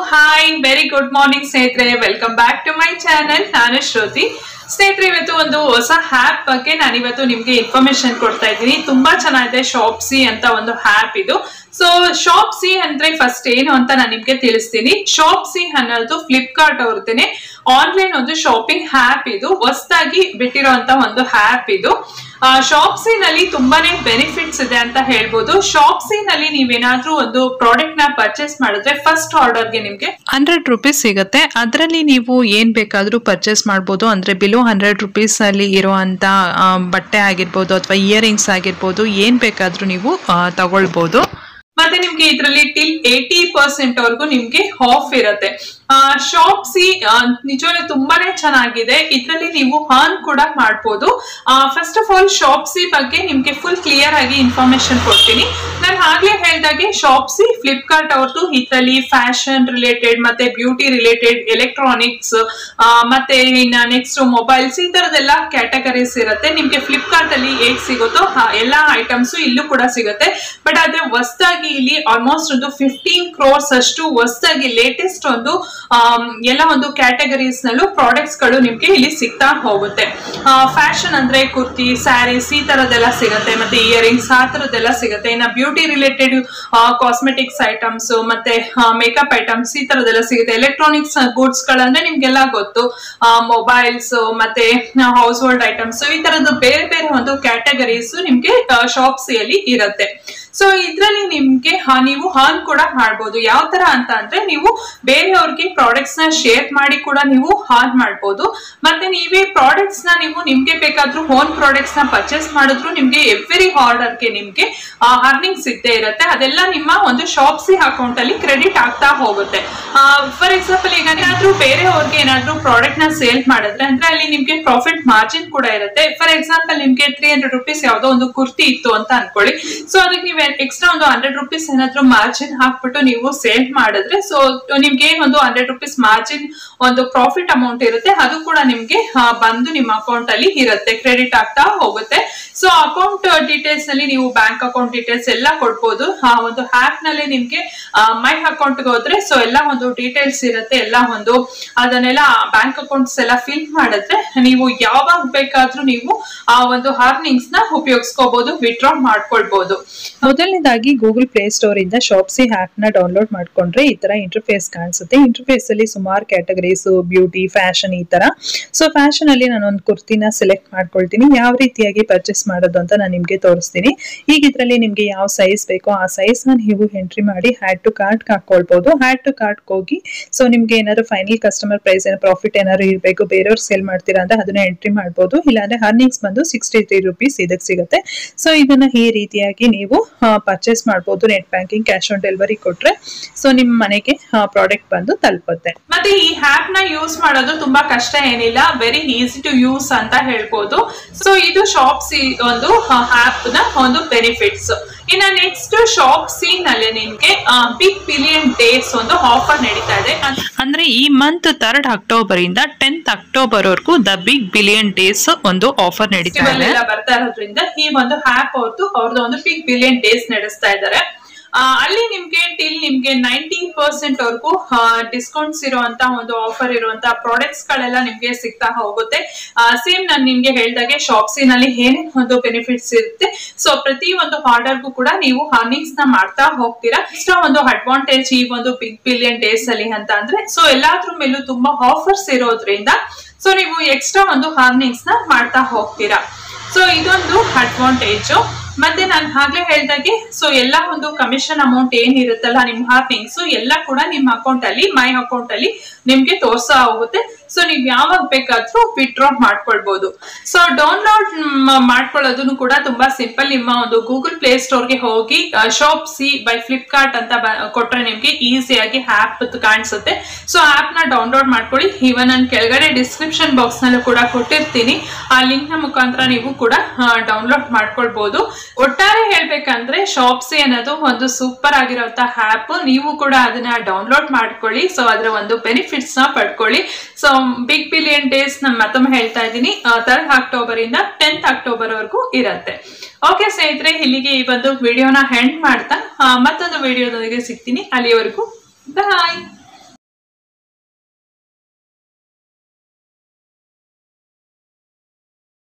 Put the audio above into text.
hi very good morning ಸ್ನೇಹಿತರೆ welcome back to my channel ನಾನು ಶ್ರುತಿ ಸ್ನೇಹಿತರೆ ಇವತ್ತು ಒಂದು ಹೊಸ ಹ್ಯಾಪ್ ಬಗ್ಗೆ ನಾನು ಇವತ್ತು ನಿಮ್ಗೆ ಇನ್ಫಾರ್ಮೇಶನ್ ಕೊಡ್ತಾ ಇದ್ದೀನಿ ತುಂಬಾ ಚೆನ್ನಾಗಿದೆ ಶಾಪ್ಸಿ ಅಂತ ಒಂದು ಹ್ಯಾಪ್ ಇದು ಸೊ ಶಾಪ್ಸಿ ಅಂದ್ರೆ ಫಸ್ಟ್ ಏನು ಅಂತ ನಾನು ನಿಮ್ಗೆ ತಿಳಿಸ್ತೀನಿ ಶಾಪ್ಸಿ ಅನ್ನೋದು ಫ್ಲಿಪ್ಕಾರ್ಟ್ ಅವ್ರದ್ದೇನೆ ಆನ್ಲೈನ್ ಒಂದು ಶಾಪಿಂಗ್ ಹ್ಯಾಪ್ ಇದು ಹೊಸದಾಗಿ ಬಿಟ್ಟಿರೋಂತ ಒಂದು ಹ್ಯಾಪ್ ಇದು ಶಾಪ್ಸಿ ನಲ್ಲಿ ತುಂಬಾನೇ ಬೆನಿಫಿಟ್ಸ್ ಇದೆ ಅಂತ ಹೇಳ್ಬೋದು ಶಾಪ್ಸಿ ನಲ್ಲಿ ನೀವೇನಾದ್ರೂ ಒಂದು ಪ್ರಾಡಕ್ಟ್ ನ ಪರ್ಚೇಸ್ ಮಾಡಿದ್ರೆ ಫಸ್ಟ್ ಆರ್ಡರ್ಗೆ ನಿಮ್ಗೆ ಹಂಡ್ರೆಡ್ ರುಪೀಸ್ ಸಿಗುತ್ತೆ ಅದರಲ್ಲಿ ನೀವು ಏನ್ ಬೇಕಾದ್ರೂ ಪರ್ಚೇಸ್ ಮಾಡ್ಬೋದು ಅಂದ್ರೆ ಬಿಲೋ ಹಂಡ್ರೆಡ್ ರುಪೀಸ್ ಅಲ್ಲಿ ಇರುವಂತ ಆ, ಬಟ್ಟೆ ಆಗಿರ್ಬೋದು ಅಥವಾ ಇಯರಿಂಗ್ಸ್ ಆಗಿರ್ಬೋದು ಏನ್ ಬೇಕಾದ್ರೂ ನೀವು ಆ, ತಗೊಳ್ಬೋದು ಮತ್ತೆ ನಿಮ್ಗೆ ಇದರಲ್ಲಿ ಟಿಲ್ ಏಟಿ ಪರ್ಸೆಂಟ್ ವರೆಗೂ ನಿಮ್ಗೆ ಆಫ್ ಇರುತ್ತೆ ಶಾಪ್ಸಿ ನಿಜವಾಗ್ಲೂ ತುಂಬಾನೇ ಚೆನ್ನಾಗಿದೆ ಇದರಲ್ಲಿ ನೀವು ಅರ್ನ್ ಕೂಡ ಮಾಡ್ಬೋದು ಫಸ್ಟ್ ಆಫ್ ಆಲ್ ಶಾಪ್ಸಿ ಬಗ್ಗೆ ನಿಮ್ಗೆ ಫುಲ್ ಕ್ಲಿಯರ್ ಆಗಿ ಇನ್ಫಾರ್ಮೇಶನ್ ಕೊಡ್ತೀನಿ ನಾನು ಆಗ್ಲೇ ಹೇಳ್ದಾಗೆ ಶಾಪ್ಸಿ ಫ್ಲಿಪ್ಕಾರ್ಟ್ ಅವ್ರದ್ದು ಇದರಲ್ಲಿ ಫ್ಯಾಷನ್ ರಿಲೇಟೆಡ್ ಮತ್ತೆ ಬ್ಯೂಟಿ ರಿಲೇಟೆಡ್ ಎಲೆಕ್ಟ್ರಾನಿಕ್ಸ್ ಮತ್ತೆ ಇನ್ನ ನೆಕ್ಸ್ಟ್ ಮೊಬೈಲ್ಸ್ ಈ ತರದೆಲ್ಲ ಕ್ಯಾಟಗರೀಸ್ ಇರುತ್ತೆ ನಿಮ್ಗೆ ಫ್ಲಿಪ್ಕಾರ್ಟ್ ಅಲ್ಲಿ ಹೇಗ್ ಸಿಗುತ್ತೋ ಆ ಎಲ್ಲಾ ಐಟಮ್ಸ್ ಇಲ್ಲೂ ಕೂಡ ಸಿಗುತ್ತೆ ಬಟ್ ಆದ್ರೆ ಹೊಸದಾಗಿ ಇಲ್ಲಿ ಆಲ್ಮೋಸ್ಟ್ ಒಂದು ಫಿಫ್ಟೀನ್ ಕ್ರೋರ್ಸ್ ಅಷ್ಟು ಹೊಸದಾಗಿ ಲೇಟೆಸ್ಟ್ ಒಂದು ಆಮ್, ಎಲ್ಲ ಒಂದು ಕ್ಯಾಟಗರೀಸ್ ನಲ್ಲೂ ಪ್ರಾಡಕ್ಟ್ಸ್ ಗಳು ನಿಮ್ಗೆ ಇಲ್ಲಿ ಸಿಗ್ತಾ ಹೋಗುತ್ತೆ ಫ್ಯಾಷನ್ ಅಂದ್ರೆ ಕುರ್ತಿ ಸ್ಯಾರೀಸ್ ಈ ತರದೆಲ್ಲ ಸಿಗುತ್ತೆ ಮತ್ತೆ ಇಯರಿಂಗ್ಸ್ ಆ ತರದೆಲ್ಲ ಸಿಗುತ್ತೆ ಇನ್ನ ಬ್ಯೂಟಿ ರಿಲೇಟೆಡ್ ಕಾಸ್ಮೆಟಿಕ್ಸ್ ಐಟಮ್ಸ್ ಮತ್ತೆ ಮೇಕಪ್ ಐಟಮ್ಸ್ ಈ ತರದೆಲ್ಲ ಸಿಗುತ್ತೆ ಎಲೆಕ್ಟ್ರಾನಿಕ್ಸ್ ಗೂಡ್ಸ್ ಗಳಂದ್ರೆ ನಿಮ್ಗೆಲ್ಲ ಗೊತ್ತು ಮೊಬೈಲ್ಸ್ ಮತ್ತೆ ಹೌಸ್ ಹೋಲ್ಡ್ ಐಟಮ್ಸ್ ಈ ತರದ್ದು ಬೇರೆ ಬೇರೆ ಒಂದು ಕ್ಯಾಟಗರೀಸ್ ನಿಮ್ಗೆ ಶಾಪ್ಸಿಯಲ್ಲಿ ಇರುತ್ತೆ ಸೊ ಇದ್ರಲ್ಲಿ ನಿಮ್ಗೆ ಆ, ನೀವು ಹಾನ್ ಕೂಡ ಮಾಡ್ಬೋದು ಯಾವ ತರ ಅಂತ ಅಂದ್ರೆ ನೀವು ಬೇರೆಯವ್ರಿಗೆ ಪ್ರಾಡಕ್ಟ್ಸ್ ನ ಶೇರ್ ಮಾಡಿ ಕೂಡ ನೀವು ಹಾನ್ ಮಾಡ್ಬೋದು ಮತ್ತೆ ನೀವೇ ಪ್ರಾಡಕ್ಟ್ಸ್ ನ ನೀವು ನಿಮ್ಗೆ ಬೇಕಾದ್ರೂ ಹೋನ್ ಪ್ರಾಡಕ್ಟ್ಸ್ ನ ಪರ್ಚೇಸ್ ಮಾಡಿದ್ರು ನಿಮ್ಗೆ ಎವ್ರಿ ಆರ್ಡರ್ಗೆ ನಿಮ್ಗೆ ಅರ್ನಿಂಗ್ಸ್ ಇದ್ದೇ ಇರುತ್ತೆ ಅದೆಲ್ಲ ನಿಮ್ಮ ಒಂದು ಶಾಪ್ಸಿ ಅಕೌಂಟ್ ಅಲ್ಲಿ ಕ್ರೆಡಿಟ್ ಆಗ್ತಾ ಹೋಗುತ್ತೆ ಫಾರ್ ಎಕ್ಸಾಂಪಲ್ ಈಗ ಏನಾದ್ರೂ ಬೇರೆಯವ್ರಿಗೆ ಏನಾದ್ರೂ ಪ್ರಾಡಕ್ಟ್ ನ ಸೇಲ್ ಮಾಡಿದ್ರೆ ಅಂದ್ರೆ ಅಲ್ಲಿ ನಿಮ್ಗೆ ಪ್ರಾಫಿಟ್ ಮಾರ್ಜಿನ್ ಕೂಡ ಇರುತ್ತೆ ಫಾರ್ ಎಕ್ಸಾಂಪಲ್ ನಿಮ್ಗೆ ತ್ರೀ ಹಂಡ್ರೆಡ್ ರುಪೀಸ್ ಯಾವ್ದೋ ಒಂದು ಕುರ್ತಿ ಇತ್ತು ಅಂತ ಅನ್ಕೊಳ್ಳಿ ಸೊ ಅದಕ್ಕೆ ನೀವು ಎಕ್ಸ್ಟ್ರಾ ಒಂದು ಹಂಡ್ರೆಡ್ ರುಪೀಸ್ ಏನಾದ್ರೂ ಮಾರ್ಜಿನ್ ಹಾಕ್ಬಿಟ್ಟು ನೀವು ಸೇಲ್ ಮಾಡಿದ್ರೆ ಸೊ ನಿಮ್ಗೆ ಏನ್ ಒಂದು ಹಂಡ್ರೆಡ್ ರುಪೀಸ್ ಮಾರ್ಜಿನ್ ಒಂದು ಪ್ರಾಫಿಟ್ ಅಮೌಂಟ್ ಇರುತ್ತೆ ಅದು ಕೂಡ ನಿಮ್ಗೆ ಆ, ಬಂದು ನಿಮ್ಮ ಅಕೌಂಟ್ ಅಲ್ಲಿ ಇರುತ್ತೆ ಕ್ರೆಡಿಟ್ ಆಗ್ತಾ ಹೋಗುತ್ತೆ ಸೊ ಅಕೌಂಟ್ ಡೀಟೇಲ್ಸ್ ನಲ್ಲಿ ನೀವು ಬ್ಯಾಂಕ್ ಅಕೌಂಟ್ ಡೀಟೇಲ್ಸ್ ಎಲ್ಲ ಕೊಡ್ಬೋದು ಆ ಒಂದು ಆಪ್ ನಲ್ಲಿ ನಿಮ್ಗೆ ಮೈ ಅಕೌಂಟ್ ಗೆ ಹೋದ್ರೆ ಸೊ ಎಲ್ಲ ಒಂದು ಡೀಟೇಲ್ಸ್ ಇರುತ್ತೆ ಎಲ್ಲ ಒಂದು ಅದನ್ನೆಲ್ಲ ಬ್ಯಾಂಕ್ ಅಕೌಂಟ್ಸ್ ಎಲ್ಲ ಫಿಲ್ ಮಾಡಿದ್ರೆ ನೀವು ಯಾವಾಗ ಬೇಕಾದ್ರೂ ನೀವು ಆ ಒಂದು ಅರ್ನಿಂಗ್ಸ್ ನ ಉಪಯೋಗಿಸ್ಕೋಬಹುದು ವಿಡ್ರಾ ಮಾಡ್ಕೊಳ್ಬಹುದು ಮೊದಲನೇದಾಗಿ ಗೂಗಲ್ ಪ್ಲೇ ಸ್ಟೋರ್ ಇಂದ ಶಾಪ್ಸಿ ಆಪ್ ನ ಡೌನ್ಲೋಡ್ ಮಾಡ್ಕೊಂಡ್ರೆ ಈ ತರ ಇಂಟರ್ಫೇಸ್ ಕಾಣಿಸುತ್ತೆ ಇಂಟರ್ಫೇಸ್ ಅಲ್ಲಿ ಸುಮಾರು ಕ್ಯಾಟಗರೀಸ್ ಬ್ಯೂಟಿ ಫ್ಯಾಷನ್ ಈ ತರ ಸೊ ಫ್ಯಾಷನ್ ಅಲ್ಲಿ ನಾನು ಒಂದು ಕುರ್ತಿನ ಸೆಲೆಕ್ಟ್ ಮಾಡ್ಕೊಳ್ತೀನಿ ಯಾವ ರೀತಿಯಾಗಿ ಪರ್ಚೇಸ್ ಮಾಡೋದು ಅಂತ ನಾನು ನಿಮ್ಗೆ ತೋರಿಸ್ತೀನಿ ಈಗ ಇದರಲ್ಲಿ ನಿಮ್ಗೆ ಯಾವ ಸೈಜ್ ಬೇಕೋ ಆ ಸೈಜ್ ನ ನೀವು ಎಂಟ್ರಿ ಮಾಡಿ ಹ್ಯಾಡ್ ಟು ಕಾರ್ಟ್ ಹಾಕೊಳ್ಬಹುದು ಹ್ಯಾಡ್ ಟು ಕಾರ್ಟ್ ಹೋಗಿ ಸೊ ನಿಮ್ಗೆ ಏನಾದ್ರು ಫೈನಲ್ ಕಸ್ಟಮರ್ ಪ್ರೈಸ್ ಏನೋ ಪ್ರಾಫಿಟ್ ಏನಾದ್ರು ಇರಬೇಕು ಬೇರೆಯವ್ರು ಸೇಲ್ ಮಾಡ್ತೀರಾ ಅಂದ್ರೆ ಅದನ್ನ ಎಂಟ್ರಿ ಮಾಡ್ಬೋದು ಇಲ್ಲಾಂದ್ರೆ ಅರ್ನಿಂಗ್ಸ್ ಬಂದು ಸಿಕ್ಸ್ಟಿ ತ್ರೀ ರುಪೀಸ್ ಇದಕ್ಕೆ ಸಿಗುತ್ತೆ ಸೊ ಇದನ್ನ ಈ ರೀತಿಯಾಗಿ ನೀವು ಪರ್ಚೇಸ್ ಮಾಡ್ಬೋದು net banking cash on delivery ಕೊಟ್ರೆ ಸೊ ನಿಮ್ಮ ಮನೆಗೆ ಪ್ರಾಡಕ್ಟ್ ಬಂದು ತಲುಪುತ್ತೆ ಮತ್ತೆ ಈ ಆಪ್ ನ ಯೂಸ್ ಮಾಡೋದು ತುಂಬಾ ಕಷ್ಟ ಏನಿಲ್ಲ ವೆರಿ ಈಸಿ ಟು ಯೂಸ್ ಅಂತ ಹೇಳ್ಬೋದು ಸೊ ಇದು ಶಾಪ್ಸಿ ಒಂದು ಆಪ್ ನ ಒಂದು ಬೆನಿಫಿಟ್ಸ್ ಇನ್ನ ನೆಕ್ಸ್ಟ್ ಶಾಪ್ ಸಿ ನಲ್ಲಿ ನಿಮ್ಗೆ ಬಿಗ್ ಬಿಲಿಯನ್ ಡೇಸ್ ಒಂದು ಆಫರ್ ನಡೀತಾ ಇದೆ ಅದ್- ಅಂದ್ರೆ ಈ ಮಂತ್ ಥರ್ಡ್ ಅಕ್ಟೋಬರ್ ಇಂದ ಟೆಂತ್ ಅಕ್ಟೋಬರ್ ವರೆಗೂ ದ ಬಿಗ್ ಬಿಲಿಯನ್ ಡೇಸ್ ಒಂದು ಆಫರ್ ನಡೀತಾ ಫೆಸ್ಟಿವಲ್ ಇದೆ ಎಲ್ಲ ಬರ್ತಾ ಇರೋದ್ರಿಂದ ಈ ಒಂದು ಆಪ್ ಅವ್ರದ್ದು ಅವ್ರದ್ದು ಒಂದು ಬಿಗ್ ಬಿಲಿಯನ್ ಡೇಸ್ ನಡೆಸ್ತಾ ಇದ್ದಾರೆ ಆ, ಅಲ್ಲಿ ನಿಮ್ಗೆ ಟಿಲ್ ನಿಮ್ಗೆ ನೈಂಟೀನ್ ಪರ್ಸೆಂಟ್ ವರ್ಗೂ ಡಿಸ್ಕೌಂಟ್ಸ್ ಇರುವಂತ ಒಂದು ಆಫರ್ ಇರುವಂತ ಪ್ರಾಡಕ್ಟ್ಸ್ ಗಳೆಲ್ಲ ನಿಮ್ಗೆ ಸಿಗ್ತಾ ಹೋಗುತ್ತೆ ಸೇಮ್ ನಾನು ನಿಮ್ಗೆ ಹೇಳ್ದಾಗೆ ಶಾಪ್ಸಿನಲ್ಲಿ ಏನೇನ್ ಒಂದು ಬೆನಿಫಿಟ್ಸ್ ಇರುತ್ತೆ ಸೊ ಪ್ರತಿ ಒಂದು ಆರ್ಡರ್ಗೂ ಕೂಡ ನೀವು ಅರ್ನಿಂಗ್ಸ್ ನ ಮಾಡ್ತಾ ಹೋಗ್ತೀರಾ ಇಷ್ಟ ಒಂದು ಅಡ್ವಾಂಟೇಜ್ ಈ ಒಂದು ಬಿಗ್ ಬಿಲಿಯನ್ ಡೇಸ್ ಅಲ್ಲಿ ಅಂತ ಅಂದ್ರೆ ಸೊ ಎಲ್ಲಾದ್ರ ಮೇಲೂ ತುಂಬಾ ಆಫರ್ಸ್ ಇರೋದ್ರಿಂದ ಸೊ ನೀವು ಎಕ್ಸ್ಟ್ರಾ ಒಂದು ಅರ್ನಿಂಗ್ಸ್ ನ ಮಾಡ್ತಾ ಹೋಗ್ತೀರಾ ಸೊ ಇದೊಂದು ಅಡ್ವಾಂಟೇಜ್ ಮತ್ತೆ ನಾನು ಆಗ್ಲೇ ಹೇಳ್ದಾಗೆ ಸೊ ಎಲ್ಲ ಒಂದು ಕಮಿಷನ್ ಅಮೌಂಟ್ ಏನಿರುತ್ತಲ್ಲ ನಿಮ್ಮ ಅರ್ನಿಂಗ್ಸ್ ಎಲ್ಲ ಕೂಡ ನಿಮ್ಮ ಅಕೌಂಟ್ ಅಲ್ಲಿ ಮೈ ಅಕೌಂಟ್ ಅಲ್ಲಿ ನಿಮ್ಗೆ ತೋರ್ಸಾ ಹೋಗುತ್ತೆ ಸೊ ನೀವ್ ಯಾವಾಗ ಬೇಕಾದ್ರೂ ವಿಡ್ರಾ ಮಾಡ್ಕೊಳ್ಬಹುದು ಸೊ ಡೌನ್ಲೋಡ್ ಮಾಡ್ಕೊಳ್ಳೋದನ್ನು ಕೂಡ ತುಂಬಾ ಸಿಂಪಲ್ ನಿಮ್ಮ ಒಂದು ಗೂಗಲ್ ಪ್ಲೇ ಸ್ಟೋರ್ಗೆ ಹೋಗಿ ಶಾಪ್ ಸಿ ಬೈ ಫ್ಲಿಪ್ಕಾರ್ಟ್ ಅಂತ ಬ- ಕೊಟ್ರೆ ನಿಮ್ಗೆ ಈಸಿಯಾಗಿ ಆಪ್ ಕಾಣಿಸುತ್ತೆ ಸೊ ಆಪ್ ನ ಡೌನ್ಲೋಡ್ ಮಾಡ್ಕೊಳ್ಳಿ ಇವನ್ ನಾನು ಕೆಳಗಡೆ ಡಿಸ್ಕ್ರಿಪ್ಷನ್ ಬಾಕ್ಸ್ ನಲ್ಲೂ ಕೂಡ ಕೊಟ್ಟಿರ್ತೀನಿ ಆ ಲಿಂಕ್ ನ ಮುಖಾಂತರ ನೀವು ಕೂಡ ಡೌನ್ಲೋಡ್ ಮಾಡ್ಕೊಳ್ಬಹುದು ಒಟ್ಟಾರೆ ಹೇಳ್ಬೇಕಂದ್ರೆ ಶಾಪ್ಸಿ ಅನ್ನೋದು ಒಂದು ಸೂಪರ್ ಆಗಿರುವಂತಹ ಆಪ್ ನೀವು ಕೂಡ ಅದನ್ನ ಡೌನ್ಲೋಡ್ ಮಾಡ್ಕೊಳ್ಳಿ ಸೊ ಅದರ ಒಂದು ಬೆನಿಫಿಟ್ಸ್ ನ ಪಡ್ಕೊಳ್ಳಿ ಸೊ ಬಿಗ್ ಬಿಲಿಯನ್ ಡೇಸ್ ನಾನು ಮತ್ತೊಮ್ಮೆ ಹೇಳ್ತಾ ಇದ್ದೀನಿ ಥರ್ಡ್ ಅಕ್ಟೋಬರ್ ಇಂದ ಟೆಂತ್ ಅಕ್ಟೋಬರ್ ವರೆಗೂ ಇರತ್ತೆ ಓಕೆ ಸ್ನೇಹಿತರೆ ಇಲ್ಲಿಗೆ ಈ ಒಂದು ವಿಡಿಯೋನ ಹೆಂಡ್ ಮಾಡ್ತಾ ಆ, ಮತ್ತೊಂದು ವಿಡಿಯೋದೊಂದಿಗೆ ಸಿಗ್ತೀನಿ ಅಲ್ಲಿವರೆಗೂ ಬಾಯ್